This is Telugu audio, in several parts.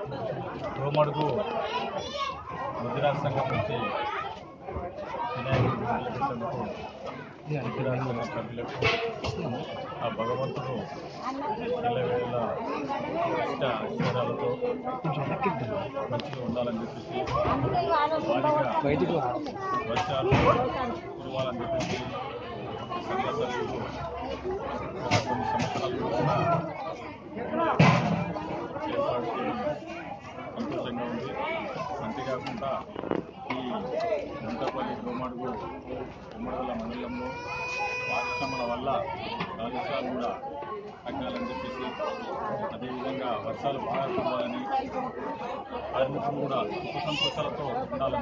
రోమడుగు ముదిరాజ్ సంఘం నుంచి వినాయకుడిని నిలబెట్టేందుకు ముదిరాజ్ సంఘ సభ్యులకు ఆ భగవంతుడు ఎల్లవేళ ఇష్ట ఐశ్వర్యాలతో మంచిగా ఉండాలని చెప్పేసి భారీగా వర్షాలు కురవాలని చెప్పేసి సంఘ సభ్యులు గత కొన్ని సంవత్సరాలుగా ఏర్పాటు చేయడం సంతోషంగా ఉంది అంతేకాకుండా ఈ ముంతపల్లి గోమడుగు ఉమ్మడిగల మండలంలో పరిశ్రమల వల్ల కాలుష్యాలు కూడా తగ్గాలని చెప్పేసి అదేవిధంగా వర్షాలు బాగా కురవాలని కార్మికులు కూడా సుఖ సంతోషాలతో ఉండాలని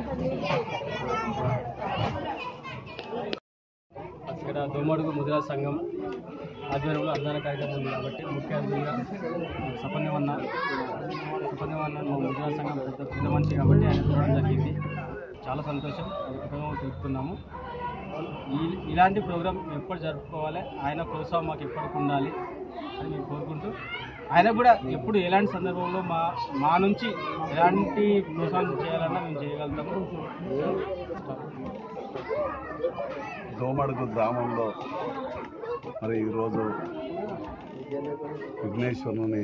ఇక్కడ దోమడుగు ముద్రా సంఘం ఆధ్వర్యంలో అన్నదాన కార్యక్రమం ఉంది కాబట్టి ముఖ్య అతిథిగా సపన్యవన్న సపన్యవన్న మా ముద్రా సంఘం పెద్ద పెద్ద మనిషి కాబట్టి ఆయన చూడడం జరిగింది చాలా సంతోషం కృతజ్ఞతలు తెలుపుతున్నాము ఈ ఇలాంటి ప్రోగ్రాం ఎప్పుడు జరుపుకోవాలి ఆయన ప్రోత్సాహం మాకు ఎప్పటికి ఉండాలి అని మేము కోరుకుంటూ ఆయన కూడా ఎప్పుడు ఎలాంటి సందర్భంలో మా మా నుంచి ఎలాంటి ప్రోత్సాహం చేయాలన్నా మేము చేయగలుగుతాము దోమడుగు గ్రామంలో మరి ఈరోజు విఘ్నేశ్వరుని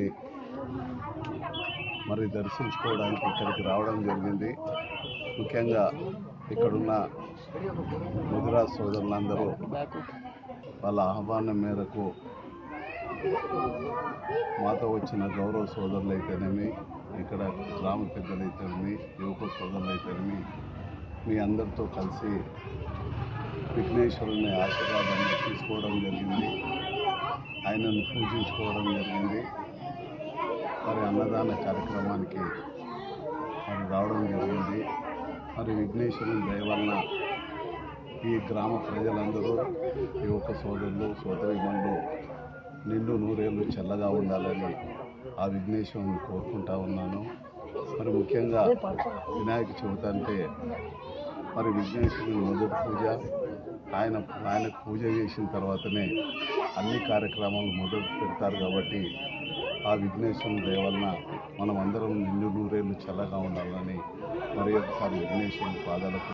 మరి దర్శించుకోవడానికి ఇక్కడికి రావడం జరిగింది ముఖ్యంగా ఇక్కడున్న ముదిరా సోదరులందరూ వాళ్ళ ఆహ్వానం మేరకు మాతో వచ్చిన గౌరవ సోదరులు అయితేనేమి ఇక్కడ గ్రామ పెద్దలు అయితేనేమి యువక సోదరులు అయితేనేమి మీ అందరితో కలిసి విఘ్నేశ్వరుని ఆశీర్వాదాన్ని తీసుకోవడం జరిగింది ఆయనను పూజించుకోవడం జరిగింది మరి అన్నదాన కార్యక్రమానికి మరి రావడం జరిగింది మరి విఘ్నేశ్వరుని దయ వలన ఈ గ్రామ ప్రజలందరూ యువక సోదరులు సోదరిమణులు నిండు నూరేళ్ళు చల్లగా ఉండాలని ఆ విఘ్నేశ్వరుని కోరుకుంటా ఉన్నాను మరి ముఖ్యంగా వినాయక చవితి అంటే మరి విఘ్నేశ్వరుని మొదటి పూజ ఆయన ఆయనకు పూజ చేసిన తర్వాతనే అన్ని కార్యక్రమాలు మొదలు పెడతారు కాబట్టి ఆ విఘ్నేశ్వరుని దయ వలన మనం అందరం నిండు నూరేళ్ళు చల్లగా ఉండాలని మరి ఒకసారి విఘ్నేశ్వరుని పాదాలకు